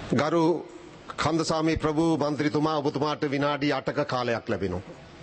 ගරු කන්දසාමි ප්‍රභූ මන්ත්‍රීතුමා ඔබතුමාට විනාඩි අටක කාලයක් ලැබෙනවා.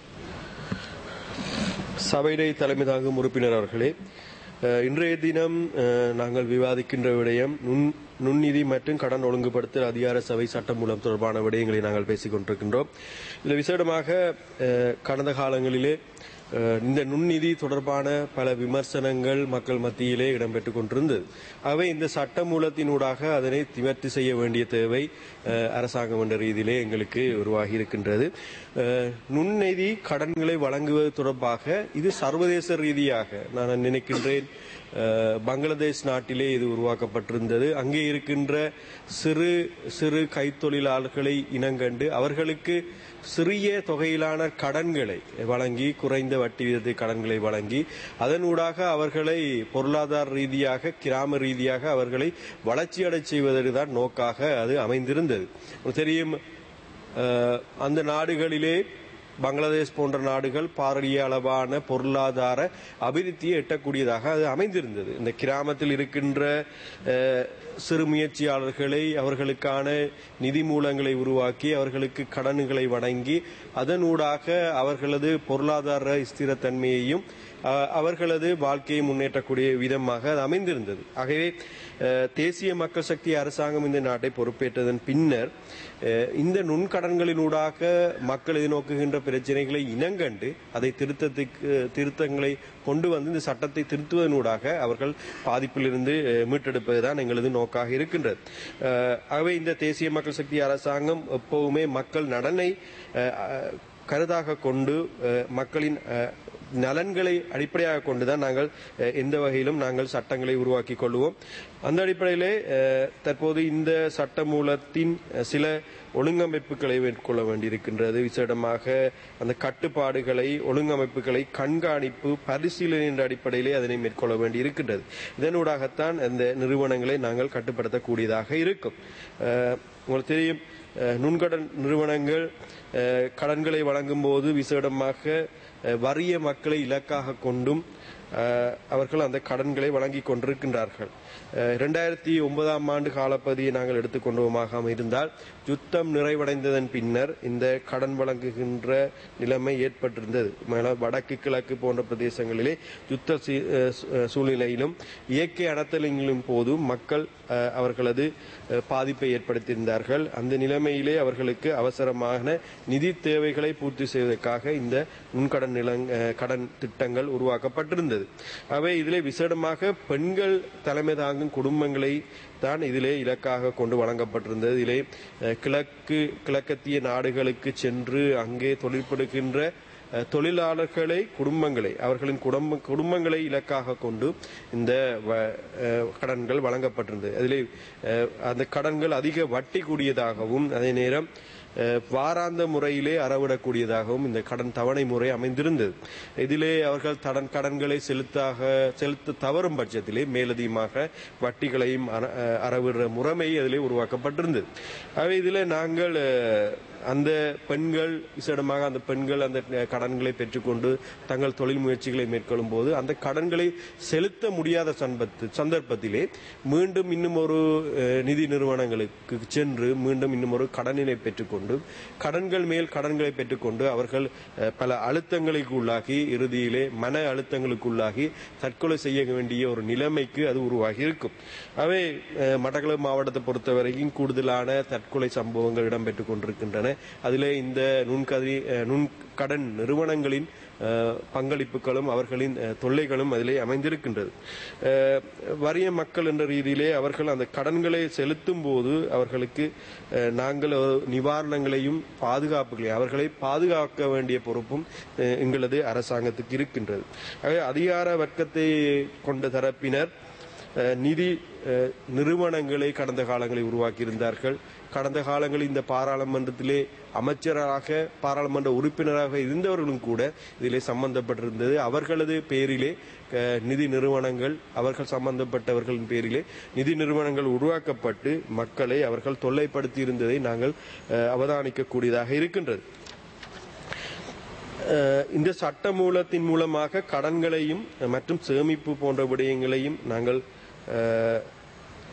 சபையிலே தலைமை தாங்கும் உறுப்பினர் அவர்களே அஹ், இன்றைய தினம் அஹ், நாங்கள் விவாதிக்கின்ற விடயம் நுண் நுண்நிதி மற்றும் கடன் ஒழுங்குபடுத்தல் அதிகார சபை சட்டம் மூலம் தொடர்பான விடயங்களை நாங்கள் பேசிக் கொண்டிருக்கின்றோம் இதில் விசேடமாக அஹ், கடந்த காலங்களிலே அஹ், இந்த நுண்நிதி தொடர்பான பல விமர்சனங்கள் மக்கள் மத்தியிலே இடம்பெற்றுக் கொண்டிருந்தது அவை இந்த சட்ட மூலத்தினூடாக அதனை திமர்த்தி செய்ய வேண்டிய தேவை அஹ், அரசாங்கம் என்ற ரீதியிலே எங்களுக்கு உருவாகி இருக்கின்றது அஹ், நுண்நிதி கடன்களை வழங்குவது தொடர்பாக இது சர்வதேச ரீதியாக நான் நினைக்கின்றேன் அஹ், பங்களாதேஷ் நாட்டிலே இது உருவாக்கப்பட்டிருந்தது அங்கே இருக்கின்ற சிறு சிறு கைத்தொழிலாளர்களை இனங்கண்டு அவர்களுக்கு சிறிய தொகையிலான கடன்களை வழங்கி குறைந்த வட்டி விகித கடன்களை வழங்கி அதனூடாக அவர்களை பொருளாதார ரீதியாக கிராம ரீதியாக அவர்களை வளர்ச்சியடைச் செய்வதற்கு தான் நோக்காக அது அமைந்திருந்தது உங்களுக்கு தெரியும் அஹ், அந்த நாடுகளிலே பங்களாதேஷ் போன்ற நாடுகள் பாரிய அளவான பொருளாதார அபிவிருத்தியை எட்டக்கூடியதாக அது அமைந்திருந்தது இந்த கிராமத்தில் இருக்கின்ற அஹ், சிறு முயற்சியாளர்களை அவர்களுக்கான நிதி மூலங்களை உருவாக்கி அவர்களுக்கு கடன்களை வழங்கி அதனூடாக அவர்களது பொருளாதார ஸ்திரத்தன்மையையும் அஹ், அவர்களது வாழ்க்கையை முன்னேற்றக்கூடிய விதமாக அது அமைந்திருந்தது ஆகவே அஹ், தேசிய மக்கள் சக்தி அரசாங்கம் இந்த நாட்டை பொறுப்பேற்றதன் பின்னர் அஹ், இந்த நுண்கடன்களினூடாக மக்கள் எதிர்நோக்குகின்ற பிரச்சனைகளை இனங்கண்டு அதை திருத்தத்துக்கு திருத்தங்களை கொண்டு வந்து இந்த சட்டத்தை திருத்துவதனூடாக அவர்கள் பாதிப்பிலிருந்து அஹ், மீட்டெடுப்பதுதான் எங்களது நோக்காக இருக்கின்றது அஹ், ஆகவே இந்த தேசிய மக்கள் சக்தி அரசாங்கம் எப்பவுமே மக்கள் நலனை அஹ், அஹ், கருதாக கொண்டு அஹ், மக்களின் அஹ், நலன்களை அடிப்படையாக கொண்டுதான் நாங்கள் அஹ், எந்த வகையிலும் நாங்கள் சட்டங்களை உருவாக்கி கொள்வோம் அந்த அடிப்படையிலே அஹ், தற்போது இந்த சட்ட மூலத்தின் அஹ், சில ஒழுங்கமைப்புகளை மேற்கொள்ள வேண்டியிருக்கின்றது விசேடமாக அந்த கட்டுப்பாடுகளை ஒழுங்கமைப்புகளை கண்காணிப்பு பரிசீலனை என்ற அடிப்படையிலே அதனை மேற்கொள்ள வேண்டியிருக்கின்றது இதனூடாகத்தான் அந்த நிறுவனங்களை நாங்கள் கட்டுப்படுத்தக்கூடியதாக இருக்கும் அஹ், உங்களுக்கு தெரியும் அஹ், நுண்கடன் நிறுவனங்கள் அஹ், கடன்களை வழங்கும் போது விசேடமாக அஹ், வறிய மக்களை இலக்காக கொண்டும் அஹ், அவர்கள் அந்த கடன்களை வழங்கி கொண்டிருக்கின்றார்கள் இரண்டாயிரத்தி ஒன்பதாம் ஆண்டு காலப்பகுதியை நாங்கள் எடுத்துக்கொண்டோமாக இருந்தால் யுத்தம் நிறைவடைந்ததன் பின்னர் இந்த கடன் வழங்குகின்ற நிலைமை ஏற்பட்டிருந்தது மேல வடக்கு கிழக்கு போன்ற பிரதேசங்களிலே யுத்த சீ- அஹ் சூ- அஹ் சூழ்நிலையிலும் இயற்கை அனர்த்தங்களின் போதும் மக்கள் அஹ், அவர்களது அஹ், பாதிப்பை ஏற்படுத்தியிருந்தார்கள் அந்த நிலைமையிலே அவர்களுக்கு அவசரமான நிதி தேவைகளை பூர்த்தி செய்வதற்காக இந்த நுண்கடன் நிலங் அஹ், கடன் திட்டங்கள் உருவாக்கப்பட்டிருந்தது அவை இதிலே விசேடமாக பெண்கள் தலைமை தாங்கும் குடும்பங்களை தான் இதிலே இலக்காக கொண்டு வழங்கப்பட்டிருந்தது இதிலே அஹ், கிழக்கு கிழக்கத்திய நாடுகளுக்கு சென்று அங்கே தொழிற்படுகின்ற அஹ், தொழிலாளர்களை குடும்பங்களை அவர்களின் குடும்ப குடும்பங்களை இலக்காக கொண்டு இந்த வ- அஹ், கடன்கள் வழங்கப்பட்டிருந்தது அதிலே அஹ், அந்த கடன்கள் அதிக வட்டி கூடியதாகவும் அதே நேரம் அஹ், வாராந்த முறையிலே அறவிடக்கூடியதாகவும் இந்த கடன் தவணை முறை அமைந்திருந்தது இதிலே அவர்கள் தடன் கடன்களை செலுத்தாக செலுத்த தவறும் பட்சத்திலே மேலதிகமாக வட்டிகளையும் அற- அஹ், அறவிடுற முறைமை அதிலே உருவாக்கப்பட்டிருந்தது ஆகவே இதிலே நாங்கள் அஹ், அந்த பெண்கள் விசேடமாக அந்த பெண்கள் அந்த கடன்களை பெற்றுக்கொண்டு தங்கள் தொழில் முயற்சிகளை மேற்கொள்ளும் போது அந்த கடன்களை செலுத்த முடியாத சன்பத்து சந்தர்ப்பத்திலே மீண்டும் இன்னும் ஒரு அஹ், நிதி நிறுவனங்களுக்கு சென்று மீண்டும் இன்னும் ஒரு கடனினை பெற்றுக்கொண்டு கடன்கள் மேல் கடன்களை பெற்றுக்கொண்டு அவர்கள் அஹ், பல அழுத்தங்களுக்கு உள்ளாகி இறுதியிலே மன அழுத்தங்களுக்கு உள்ளாகி தற்கொலை செய்ய வேண்டிய ஒரு நிலைமைக்கு அது உருவாகி இருக்கும் அவை அஹ், மட்டக்களப்பு மாவட்டத்தை பொறுத்தவரைக்கும் கூடுதலான தற்கொலை சம்பவங்கள் இடம்பெற்றுக் கொண்டிருக்கின்றன அதிலே இந்த நுண்கதி அஹ், நுண்கடன் நிறுவனங்களின் அஹ், பங்களிப்புகளும் அவர்களின் அஹ், தொல்லைகளும் அதிலே அமைந்திருக்கின்றது அஹ், வறிய மக்கள் என்ற ரீதியிலே அவர்கள் அந்த கடன்களை செலுத்தும் போது அவர்களுக்கு அஹ், நாங்கள் ஒரு நிவாரணங்களையும் பாதுகாப்புகளையும் அவர்களை பாதுகாக்க வேண்டிய பொறுப்பும் அஹ், எங்களது அரசாங்கத்துக்கு இருக்கின்றது ஆகவே அதிகார வர்க்கத்தை கொண்ட தரப்பினர் அஹ், நிதி அஹ், நிறுவனங்களை கடந்த காலங்களில் உருவாக்கியிருந்தார்கள் கடந்த காலங்களில் இந்த பாராளுமன்றத்திலே அமைச்சராக பாராளுமன்ற உறுப்பினராக இருந்தவர்களும் கூட இதிலே சம்பந்தப்பட்டிருந்தது அவர்களது பேரிலே அஹ், நிதி நிறுவனங்கள் அவர்கள் சம்பந்தப்பட்டவர்களின் பேரிலே நிதி நிறுவனங்கள் உருவாக்கப்பட்டு மக்களை அவர்கள் தொல்லைப்படுத்தி இருந்ததை நாங்கள் அஹ், அவதானிக்கக்கூடியதாக இருக்கின்றது அஹ், இந்த சட்ட மூலத்தின் மூலமாக கடன்களையும் அஹ், மற்றும் சேமிப்பு போன்ற விடயங்களையும் நாங்கள் அஹ்,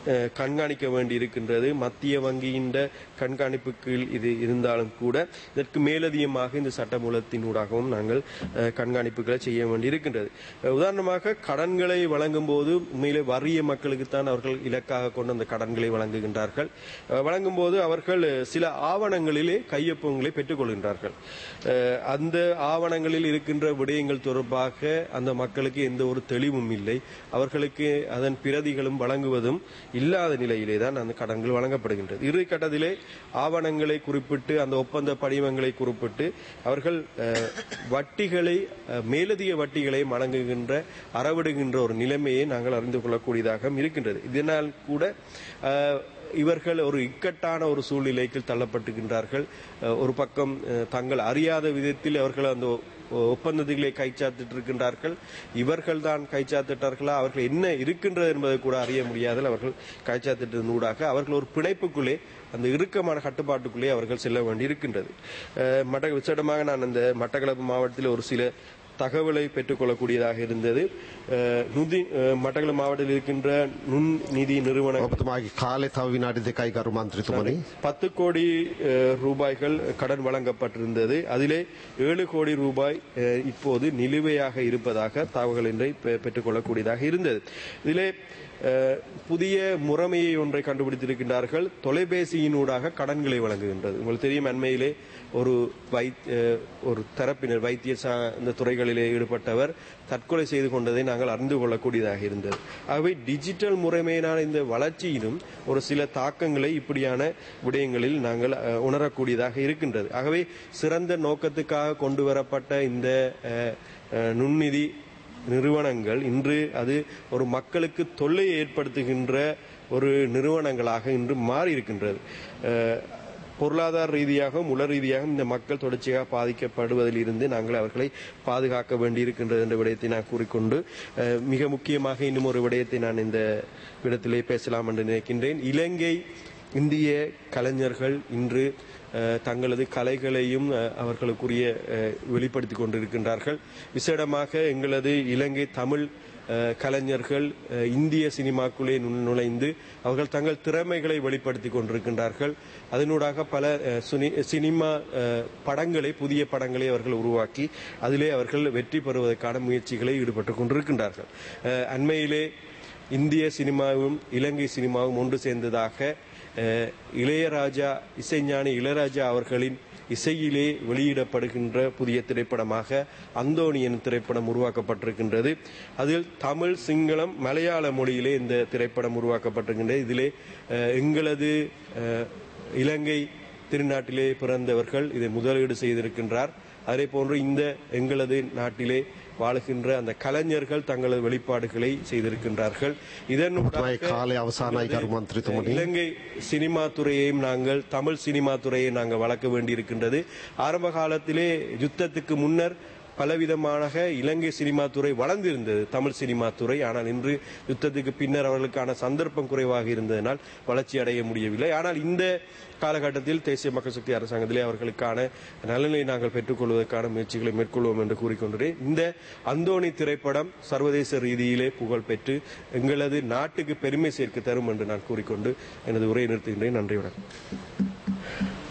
அஹ், கண்காணிக்க வேண்டி இருக்கின்றது மத்திய வங்கியின் கண்காணிப்பு கீழ் இது இருந்தாலும் கூட இதற்கு மேலதிகமாக இந்த சட்டமூலத்தினூடாகவும் நாங்கள் அஹ், கண்காணிப்புகளை செய்ய வேண்டி இருக்கின்றது அஹ், உதாரணமாக கடன்களை வழங்கும் போது உண்மையிலே வறிய மக்களுக்குத்தான் அவர்கள் இலக்காக கொண்டு அந்த கடன்களை வழங்குகின்றார்கள் அஹ், வழங்கும் போது அவர்கள் அஹ், சில ஆவணங்களிலே கையொப்பங்களை பெற்றுக்கொள்கின்றார்கள் அஹ், அந்த ஆவணங்களில் இருக்கின்ற விடயங்கள் தொடர்பாக அந்த மக்களுக்கு எந்த ஒரு தெளிவும் இல்லை அவர்களுக்கு அதன் பிரதிகளும் வழங்குவதும் இல்லாத நிலையிலே தான் அந்த கடன்கள் வழங்கப்படுகின்றது இறுதி கட்டத்திலே ஆவணங்களை குறிப்பிட்டு அந்த ஒப்பந்த படிவங்களை குறிப்பிட்டு அவர்கள் அஹ், வட்டிகளை அஹ், மேலதிக வட்டிகளை வழங்குகின்ற அறவிடுகின்ற ஒரு நிலைமையை நாங்கள் அறிந்து கொள்ளக்கூடியதாக இருக்கின்றது இதனால் கூட அஹ், இவர்கள் ஒரு இக்கட்டான ஒரு சூழ்நிலைக்கு தள்ளப்பட்டுகின்றார்கள் அஹ், ஒரு பக்கம் அஹ், தங்கள் அறியாத விதத்தில் அவர்கள் அந்த ஒ- ஒப்பந்தத்திலே கைச்சாத்திட்டு இருக்கின்றார்கள் இவர்கள் தான் கைச்சாத்திட்டார்களா அவர்கள் என்ன இருக்கின்றது என்பதை கூட அறிய முடியாத அவர்கள் கைச்சாத்திட்டதன் ஊடாக அவர்கள் ஒரு பிணைப்புக்குள்ளே அந்த இறுக்கமான கட்டுப்பாட்டுக்குள்ளே அவர்கள் செல்ல வேண்டி இருக்கின்றது அஹ், மட்ட விசேடமாக நான் அந்த மட்டக்களப்பு மாவட்டத்தில் ஒரு சில தகவலை பெற்றுக்கொள்ளக்கூடியதாக இருந்தது அஹ், நுதி அஹ், மட்டக்களப்பு மாவட்டத்தில் இருக்கின்ற நுண் நிதி நிறுவன ඔබතුමාගේ කාලෙ තව විනාඩි දෙකයි ගරු මන්ත්‍රතුමනි. பத்து கோடி அஹ், ரூபாய்கள் கடன் வழங்கப்பட்டிருந்தது அதிலே ஏழு கோடி ரூபாய் அஹ், இப்போது நிலுவையாக இருப்பதாக தகவல் ஒன்றை பெ- பெற்றுக்கொள்ளக்கூடியதாக இருந்தது இதிலே அஹ், புதிய முறைமையை ஒன்றை கண்டுபிடித்திருக்கின்றார்கள் தொலைபேசியினூடாக கடன்களை வழங்குகின்றது உங்களுக்கு தெரியும் அண்மையிலே ஒரு வை அஹ், ஒரு தரப்பினர் வைத்திய சார்ந்த துறைகளிலே ஈடுபட்டவர் தற்கொலை செய்து கொண்டதை நாங்கள் அறிந்து கொள்ளக்கூடியதாக இருந்தது ஆகவே டிஜிட்டல் முறைமையினான இந்த வளர்ச்சியிலும் ஒரு சில தாக்கங்களை இப்படியான விடயங்களில் நாங்கள் அஹ், உணரக்கூடியதாக இருக்கின்றது ஆகவே சிறந்த நோக்கத்துக்காக கொண்டு வரப்பட்ட இந்த அஹ், அஹ், நுண்நிதி நிறுவனங்கள் இன்று அது ஒரு மக்களுக்கு தொல்லையை ஏற்படுத்துகின்ற ஒரு நிறுவனங்களாக இன்று மாறி இருக்கின்றது அஹ், பொருளாதார ரீதியாகவும் உள ரீதியாகவும் இந்த மக்கள் தொடர்ச்சியாக பாதிக்கப்படுவதில் இருந்து நாங்கள் அவர்களை பாதுகாக்க வேண்டியிருக்கின்றது என்ற விடயத்தை நான் கூறிக்கொண்டு அஹ், மிக முக்கியமாக இன்னும் ஒரு விடயத்தை நான் இந்த இடத்திலே பேசலாம் என்று நினைக்கின்றேன் இலங்கை இந்திய கலைஞர்கள் இன்று அஹ், தங்களது கலைகளையும் அஹ், அவர்களுக்குரிய அஹ், வெளிப்படுத்திக் கொண்டிருக்கின்றார்கள் விசேடமாக எங்களது இலங்கை தமிழ் அஹ், கலைஞர்கள் அஹ், இந்திய சினிமாக்குள்ளே நுழை- நுழைந்து அவர்கள் தங்கள் திறமைகளை வெளிப்படுத்திக் கொண்டிருக்கின்றார்கள் அதனூடாக பல அஹ், சுனி- சினிமா அஹ், படங்களை புதிய படங்களை அவர்கள் உருவாக்கி அதிலே அவர்கள் வெற்றி பெறுவதற்கான முயற்சிகளை ஈடுபட்டுக் கொண்டிருக்கின்றார்கள் அஹ், அண்மையிலே இந்திய சினிமாவும் இலங்கை சினிமாவும் ஒன்று சேர்ந்ததாக அஹ், இளையராஜா இசைஞானி இளையராஜா அவர்களின் இசையிலே வெளியிடப்படுகின்ற புதிய திரைப்படமாக அந்தோணி எனும் திரைப்படம் உருவாக்கப்பட்டிருக்கின்றது அதில் தமிழ் சிங்களம் மலையாள மொழியிலே இந்த திரைப்படம் உருவாக்கப்பட்டிருக்கின்றது இதிலே அஹ், எங்களது அஹ், இலங்கை திருநாட்டிலே பிறந்தவர்கள் இதை முதலீடு செய்திருக்கின்றார் அதே போன்று இந்த எங்களது நாட்டிலே வாழுகின்ற அந்த கலைஞர்கள் தங்களது வெளிப்பாடுகளை செய்திருக்கின்றார்கள் இதன் ඔබතුමාගේ කාලය අවසානයි ගරු මන්ත්‍රතුමනි. இலங்கை சினிமா துறையையும் நாங்கள் தமிழ் சினிமா துறையை நாங்கள் வளர்க்க வேண்டியிருக்கின்றது ஆரம்ப காலத்திலே யுத்தத்துக்கு முன்னர் பலவிதமான இலங்கை சினிமா துறை வளர்ந்திருந்தது தமிழ் சினிமா துறை ஆனால் இன்று யுத்தத்துக்கு பின்னர் அவர்களுக்கான சந்தர்ப்பம் குறைவாக இருந்ததனால் வளர்ச்சி அடைய முடியவில்லை ஆனால் இந்த காலகட்டத்தில் தேசிய மக்கள் சக்தி அரசாங்கத்திலே அவர்களுக்கான நலனை நாங்கள் பெற்றுக்கொள்வதற்கான முயற்சிகளை மேற்கொள்வோம் என்று கூறிக்கொண்டேன் இந்த அந்தோணி திரைப்படம் சர்வதேச ரீதியிலே புகழ் பெற்று எங்களது நாட்டுக்கு பெருமை சேர்க்க தரும் என்று நான் கூறிக்கொண்டு எனது உரையை நிறுத்துகின்றேன் நன்றி வணக்கம்